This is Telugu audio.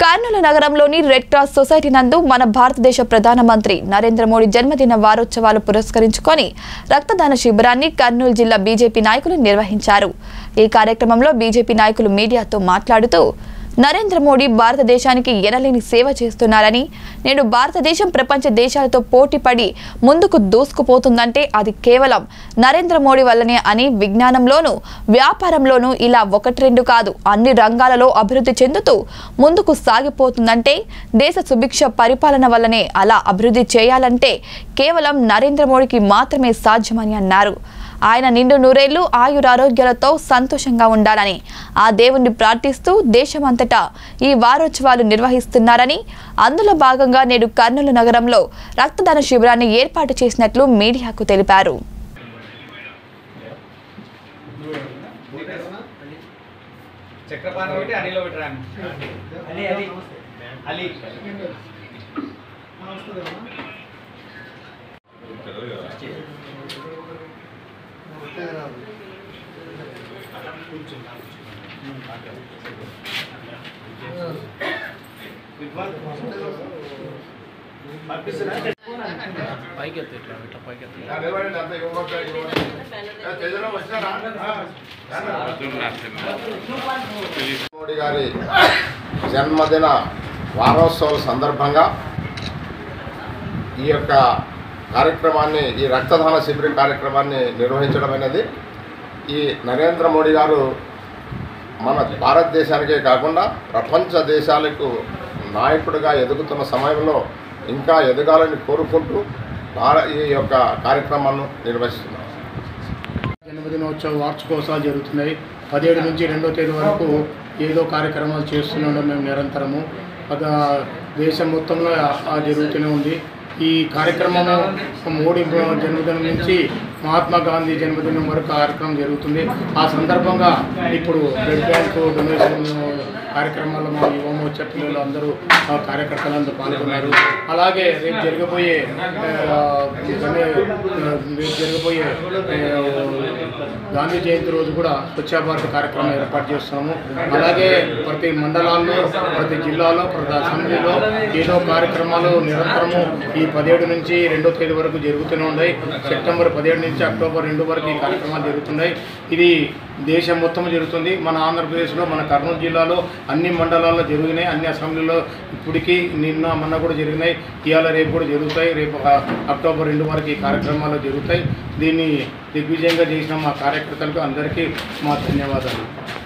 కర్నూలు నగరంలోని రెడ్ క్రాస్ సొసైటీ నందు మన భారతదేశ ప్రధానమంత్రి నరేంద్ర మోడీ జన్మదిన వారోత్సవాలు పురస్కరించుకొని రక్తదాన శిబిరాన్ని కర్నూలు జిల్లా బీజేపీ నాయకులు నిర్వహించారు ఈ కార్యక్రమంలో బీజేపీ నాయకులు మీడియాతో మాట్లాడుతూ నరేంద్ర మోడీ భారతదేశానికి ఎనలేని సేవ చేస్తున్నారని నేడు భారతదేశం ప్రపంచ దేశాలతో పోటీపడి ముందుకు దూసుకుపోతుందంటే అది కేవలం నరేంద్ర మోడీ వల్లనే అని విజ్ఞానంలోనూ వ్యాపారంలోనూ ఇలా ఒకటి రెండు కాదు అన్ని రంగాలలో అభివృద్ధి చెందుతూ ముందుకు సాగిపోతుందంటే దేశ సుభిక్ష పరిపాలన వల్లనే అలా అభివృద్ధి చేయాలంటే కేవలం నరేంద్ర మోడీకి మాత్రమే సాధ్యమని అన్నారు ఆయన నిండు నూరేళ్లు ఆయురారోగ్యాలతో సంతోషంగా ఉండాలని ఆ దేవుణ్ణి ప్రార్థిస్తూ దేశమంతటా ఈ వారోత్సవాలు నిర్వహిస్తున్నారని అందులో భాగంగా నేడు కర్నూలు నగరంలో రక్తదాన శిబిరాన్ని ఏర్పాటు చేసినట్లు మీడియాకు తెలిపారు చక్రపాణి ఒకటి అనిలో ఒకటి రాను అలీ అలీ అలీ పైకి ఎత్తు ఇట్లా ఇట్లా పైకి ఎత్తు మోడీ గారి జన్మదిన వారోత్సవాల సందర్భంగా ఈ యొక్క కార్యక్రమాన్ని ఈ రక్తదాన శిబిరం కార్యక్రమాన్ని నిర్వహించడం అనేది ఈ నరేంద్ర మోడీ గారు మన భారతదేశానికే కాకుండా ప్రపంచ దేశాలకు నాయకుడిగా ఎదుగుతున్న సమయంలో ఇంకా ఎదగాలని కోరుకుంటూ భార- ఈ యొక్క కార్యక్రమాన్ని నిర్వహిస్తున్నారు జన్మదినోత్సవ వార్షికోత్సవాలు జరుగుతున్నాయి పదిహేడు నుంచి రెండో తేదీ వరకు ఏదో కార్యక్రమాలు చేస్తున్నాం మేము నిరంతరము ఒక దేశం మొత్తంలో ఆ- ఆ జరుగుతూనే ఉంది ఈ కార్యక్రమము మోడీ జన్మదినం నుంచి మహాత్మా గాంధీ జన్మదినం వరకు కార్యక్రమం జరుగుతుంది ఆ సందర్భంగా ఇప్పుడు బ్లడ్ బ్యాంకు డొనేషన్ కార్యక్రమాల్లో మా యువమోర్చా పిల్లలు అందరూ ఆ కార్యకర్తలందరూ పాల్గొన్నారు అలాగే రేపు జరగబోయే ఆ, గణే- రేపు జరగబోయే ఆ, గాంధీ జయంతి రోజు కూడా స్వచ్ఛ భారత్ కార్యక్రమం ఏర్పాటు చేస్తున్నాము అలాగే ప్రతి మండలాల్లో ప్రతి జిల్లాలో ప్రతి అసెంబ్లీలో ఏదో కార్యక్రమాలు నిరంతరము ఈ పదిహేడు నుంచి రెండో తేదీ వరకు జరుగుతూనే ఉన్నాయి సెప్టెంబర్ పదిహేడు నుంచి అక్టోబర్ రెండు వరకు ఈ కార్యక్రమాలు జరుగుతున్నాయి ఇది దేశం మొత్తం జరుగుతుంది మన ఆంధ్రప్రదేశ్లో మన కర్నూలు జిల్లాలో అన్ని మండలాల్లో జరిగినాయి అన్ని అసెంబ్లీలో ఇప్పటికీ నిన్న మొన్న కూడా జరిగినాయి ఇవాళ రేపు కూడా జరుగుతాయి రేపు ఆ, అక్టోబర్ రెండు వరకు ఈ కార్యక్రమాలు జరుగుతాయి దీన్ని దిగ్విజయంగా చేసిన మా కార్యకర్తలకు అందరికీ మా ధన్యవాదాలు